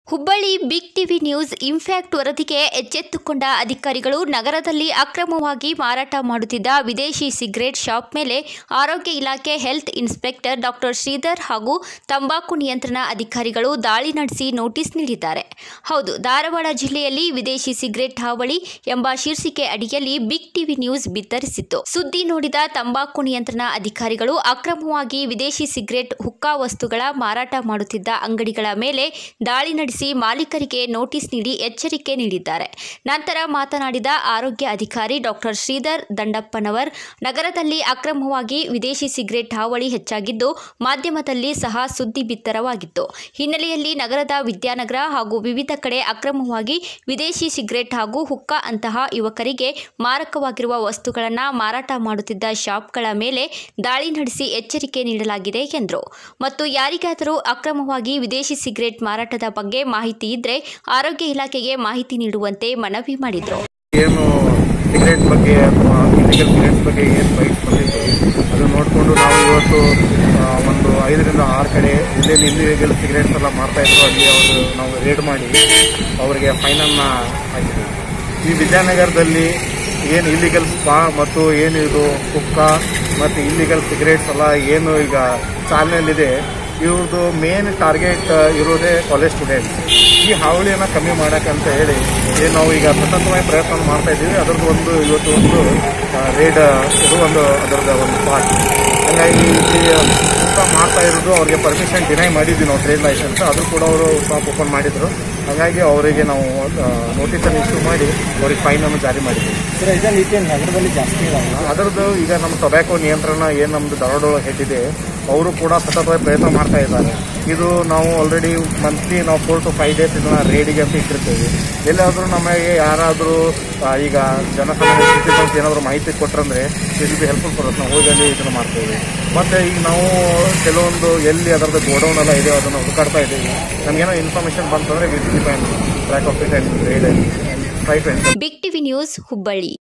Hubballi big TV news impact ವರದಿಗೆ ಎಚ್ಚೆತ್ತುಕೊಂಡ ಅಧಿಕಾರಿಗಳು ನಗರದಲ್ಲಿ ಅಕ್ರಮವಾಗಿ ಮಾರಾಟ ಮಾಡುತ್ತಿದ್ದ ವಿದೇಶಿ ಸಿಗರೇಟ್ ಶಾಪ್ ಮೇಲೆ ಆರೋಗ್ಯ ಇಲಾಖೆ ಹೆಲ್ತ್ ಇನ್ಸ್ಪೆಕ್ಟರ್ ಡಾಕ್ಟರ್ ಶ್ರೀಧರ್ ಹಾಗೂ ತಂಬಾಕು ನಿಯಂತ್ರಣ ಅಧಿಕಾರಿಗಳು ದಾಳಿ ನಡೆಸಿ ನೋಟಿಸ್ ನೀಡಿದ್ದಾರೆ ಹೌದು ಧಾರವಾಡ ಜಿಲ್ಲೆಯಲ್ಲಿ ವಿದೇಶಿ ಸಿಗರೇಟ್ ಹಾವಳಿ ಎಂಬ ಶೀರ್ಷಿಕೆ ಅಡಿಯಲ್ಲಿ ಬಿಗ್ ಟಿವಿ ನ್ಯೂಸ್ ಬಿತ್ತರಿಸಿತ್ತು ಸುದ್ದಿ ನೋಡಿದ ತಂಬಾಕು ನಿಯಂತ್ರಣ ಅಧಿಕಾರಿಗಳು ಅಕ್ರಮವಾಗಿ ವಿದೇಶಿ ಸಿಗರೇಟ್ ಹುಕ್ಕಾ ವಸ್ತುಗಳ ಮಾರಾಟ ಮಾಡುತ್ತಿದ್ದ ಅಂಗಡಿಗಳ ಮೇಲೆ ದಾಳಿ ನಡೆಸಿ ಮಾಲೀಕರಿಗೆ ನೋಟಿಸ್ ನೀಡಿ ಎಚ್ಚರಿಕೆ ನೀಡಿದ್ದಾರೆ ನಂತರ ಮಾತನಾಡಿದ ಆರೋಗ್ಯ ಅಧಿಕಾರಿ ಡಾಕ್ಟರ್ ಶ್ರೀಧರ್ ದಂಡಪ್ಪನವರ್ ನಗರದಲ್ಲಿ ಅಕ್ರಮವಾಗಿ ವಿದೇಶಿ ಸಿಗರೇಟ್ ಹಾವಳಿ ಹೆಚ್ಚಾಗಿದ್ದು ಮಾಧ್ಯಮದಲ್ಲಿ ಸಹ ಸುದ್ದಿ ಬಿತ್ತರವಾಗಿತ್ತು ಹಿನ್ನೆಲೆಯಲ್ಲಿ ನಗರದ ವಿದ್ಯಾನಗರ ಹಾಗೂ ವಿವಿಧ ಕಡೆ ಅಕ್ರಮವಾಗಿ ವಿದೇಶಿ ಸಿಗರೇಟ್ ಹಾಗೂ ಹುಕ್ಕಾ ಅಂತಹ ಯುವಕರಿಗೆ ಮಾರಕವಾಗಿರುವ ವಸ್ತುಗಳನ್ನು ಮಾರಾಟ ಮಾಡುತ್ತಿದ್ದ ಶಾಪ್ಗಳ ಮೇಲೆ ದಾಳಿ ನಡೆಸಿ ಎಚ್ಚರಿಕೆ ನೀಡಲಾಗಿದೆ ಎಂದರು ಮತ್ತು ಯಾರಿಗಾದರೂ ಅಕ್ರಮವಾಗಿ ವಿದೇಶಿ ಸಿಗರೇಟ್ ಮಾರಾಟದ ಬಗ್ಗೆ ಮಾಹಿತಿ ಇದ್ದರೆ ಆರೋಗ್ಯ ಇಲಾಖೆಗೆ ಮಾಹಿತಿ ನೀಡುವಂತೆ ಮನವಿ ಮಾಡಿದರು ಏನು ಸಿಗರೇಟ್ ಬಗ್ಗೆ ಅಥವಾ ಇಲಿಗಲ್ ಸಿಗರೇಟ್ಸ್ ಬಗ್ಗೆ ಏನು ಬೈಟ್ಸ್ ಬಂದಿತ್ತು ಅದನ್ನು ನೋಡಿಕೊಂಡು ನಾವು ಇವತ್ತು ಆ, ಒಂದು ಐದರಿಂದ ಆರು ಕಡೆ ಎಲ್ಲೆಲ್ಲಿ ಇಲ್ಲಿಗಲ್ ಸಿಗರೇಟ್ಸ್ ಎಲ್ಲ ಮಾಡ್ತಾ ಇದ್ರು ಅಲ್ಲಿ ಅವರು ನಾವು ರೇಡ್ ಮಾಡಿ ಅವರಿಗೆ ಫೈನನ್ನು ಹಾಕಿದ್ದೀವಿ ಈ ವಿದ್ಯಾನಗರದಲ್ಲಿ ಏನು ಇಲ್ಲಿಗಲ್ ಸ್ಪಾ ಮತ್ತು ಏನು ಇದು ಕುಕ್ಕ ಮತ್ತು ಇಲ್ಲಿಗಲ್ ಸಿಗರೇಟ್ಸ್ ಎಲ್ಲ ಏನು ಈಗ ಚಾಲನೆಯಲ್ಲಿದೆ ಇವ್ರದ್ದು ಮೇನ್ ಟಾರ್ಗೆಟ್ ಇರೋದೇ ಕಾಲೇಜ್ ಸ್ಟೂಡೆಂಟ್ಸ್ ಈ ಹಾವಳಿಯನ್ನು ಕಮ್ಮಿ ಮಾಡೋಕ್ಕಂತ ಹೇಳಿ ಏನು ನಾವು ಈಗ ಸತತವಾಗಿ ಪ್ರಯತ್ನ ಮಾಡ್ತಾ ಇದ್ದೀವಿ ಅದರದ್ದು ಒಂದು ಇವತ್ತು ಒಂದು ರೇಡ್ ಇದು ಒಂದು ಅದರದ ಒಂದು ಪಾರ್ಟ್ ಹಾಗಾಗಿ ಇಲ್ಲಿ ಊಟ ಮಾಡ್ತಾ ಇರೋದು ಅವ್ರಿಗೆ ಪರ್ಮಿಷನ್ ಡಿನೈ ಮಾಡಿದ್ವಿ ನಾವು ಟ್ರೇಡ್ ಲೈಸೆನ್ಸ್ ಆದರೂ ಕೂಡ ಅವರು ಶಾಪ್ ಓಪನ್ ಮಾಡಿದ್ರು ಹಾಗಾಗಿ ಅವರಿಗೆ ನಾವು ನೋಟಿಸನ್ನು ಇಶ್ಯೂ ಮಾಡಿ ಅವ್ರಿಗೆ ಫೈನನ್ನು ಜಾರಿ ಮಾಡಿದ್ದೀವಿ ಸರ್ ಇದೇ ರೀತಿ ನಗರದಲ್ಲಿ ಜಾಸ್ತಿ ಇದಾವಲ್ಲ ಅದರದ್ದು ಈಗ ನಮ್ಮ ಟೊಬ್ಯಾಕೋ ನಿಯಂತ್ರಣ ಏನು ನಮ್ಮದು ಧಾರವಾಡ ಹೆಡ್ ಇದೆ ಅವರು ಕೂಡ ಸತತವಾಗಿ ಪ್ರಯತ್ನ ಮಾಡ್ತಾ ಇದ್ದಾರೆ ಇದು ನಾವು ಆಲ್ರೆಡಿ ಮಂತ್ಲಿ ನಾವು ಫೋರ್ ಟು ಫೈವ್ ಡೇಸ್ ಇದನ್ನ ರೇಡಿಗೆ ಅಂತ ಇಟ್ಟಿರ್ತೀವಿ ಎಲ್ಲಾದರೂ ನಮಗೆ ಯಾರಾದರೂ ಆ, ಈಗ ಜನಸಾಮಾನ್ಯ ಸಿಟಿಸನ್ಸ್ ಏನಾದರೂ ಮಾಹಿತಿ ಕೊಟ್ಟರಂದ್ರೆ ಇಟ್ ಬಿ ಹೆಲ್ಪ್ಫುಲ್ ಫಾರ್ ನಾವು ಹೋಗಿ ಅಲ್ಲಿ ಇದನ್ನು ಮಾಡ್ತೇವೆ ಮತ್ತು ಈಗ ನಾವು ಕೆಲವೊಂದು ಎಲ್ಲಿ ಅದರದ್ದು ಗೋಡೌನ್ ಎಲ್ಲ ಇದೆ ಅದನ್ನು ಹುಡುಕಾಡ್ತಾ ಇದ್ದೀವಿ ನಮಗೇನೋ ಇನ್ಫಾರ್ಮೇಷನ್ ಬಂತಂದರೆ will keep and track of it and raid try to big TV news Hubballi